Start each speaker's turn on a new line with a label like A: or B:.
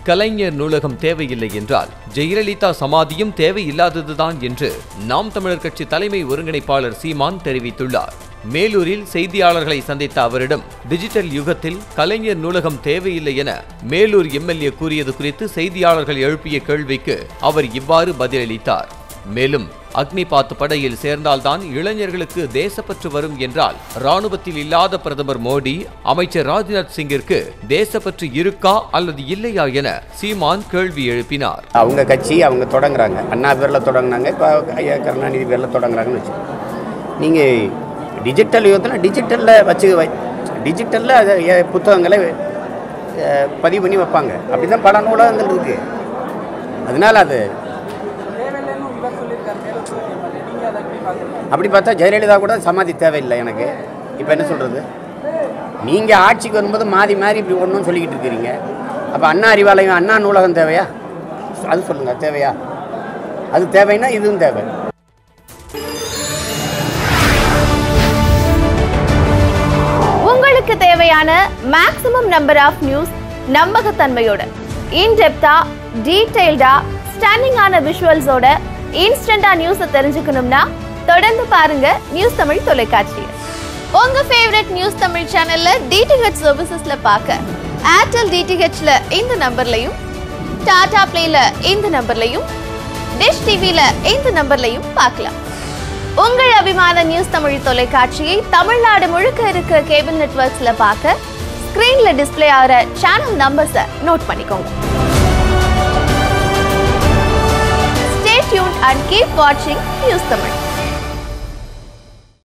A: கலைஞர் நூலகம் தேவையில்லை என்றால் ஜெயலலிதா சமாதியும் தேவையில்லாததுதான் என்று நாம் தமிழர் கட்சி தலைமை ஒருங்கிணைப்பாளர் சீமான் தெரிவித்துள்ளார் மேலூரில் செய்தியாளர்களை சந்தித்த அவரிடம் டிஜிட்டல் யுகத்தில் கலைஞர் நூலகம் தேவையில்லை என மேலூர் எம்எல்ஏ கூறியது குறித்து செய்தியாளர்கள் எழுப்பிய கேள்விக்கு அவர் இவ்வாறு பதிலளித்தார் மேலும் அக்னிபாத் படையில் சேர்ந்தால்தான் இளைஞர்களுக்கு தேசப்பற்று வரும் என்றால் ராணுவத்தில் இல்லாத பிரதமர் மோடி அமைச்சர் ராஜ்நாத் சிங்கிற்கு தேசப்பற்று இருக்கா அல்லது இல்லையா என சீமான் கேள்வி எழுப்பினார்
B: அவங்க கட்சி அவங்க தொடங்குறாங்க அண்ணா பேரில் தொடங்குனாங்க இப்போ ஐயா கருணாநிதி பேரில் தொடங்குறாங்கன்னு வச்சு நீங்கள் டிஜிட்டல் யுகத்தில் டிஜிட்டலில் வச்சு வை டிஜிட்டலில் அதை எ- புத்தகங்களை அஹ், பதிவு பண்ணி வைப்பாங்க அப்படி தான் பல நூலகங்கள் இருக்குது அதனால் அது அப்படி பார்த்தா ஜெயலலிதா கூட சமாதி தேவையில்லை எனக்கு இப்போ என்ன சொல்கிறது நீங்கள் ஆட்சிக்கு வரும்போது மாறி மாறி இப்படி ஒன்றும் சொல்லிக்கிட்டு இருக்கிறீங்க அப்போ அண்ணா அறிவாலயம் அண்ணா நூலகம் தேவையா அது சொல்லுங்கள் தேவையா அது தேவைன்னா இதுவும் தேவை
C: உங்களுக்கு தேவையான மேக்ஸிமம் நம்பர் ஆஃப் நியூஸ் நம்பகத்தன்மையோட இன்டெப்தா டீடைல்டா ஸ்டன்னிங்கான விஷுவல்ஸோட இன்ஸ்டண்டா நியூஸை தெரிஞ்சுக்கணும்னா தொடர்ந்து பாருங்க நியூஸ் தமிழ் தொலைக்காட்சி உங்க ஃபேவரட் நியூஸ் தமிழ் சேனல்ல டிடிஹெச் சர்வீசஸ்ல பார்க்க ஏர்டெல் டிடிஹெச்ல இந்த நம்பர்லையும் டாடா பிளேல இந்த நம்பர்லையும் டிஷ் டிவில இந்த நம்பர்லையும் பார்க்கலாம் உங்கள் அபிமான நியூஸ் தமிழ் தொலைக்காட்சியை தமிழ்நாடு முழுக்க இருக்கிற கேபிள் நெட்வொர்க்ஸ்ல பார்க்க ஸ்கிரீன்ல டிஸ்ப்ளே ஆகிற சேனல் நம்பர்ஸை நோட் பண்ணிக்கோங்க ஸ்டே டியூன் அண்ட் கீப் வாட்சிங் நியூஸ் தமிழ்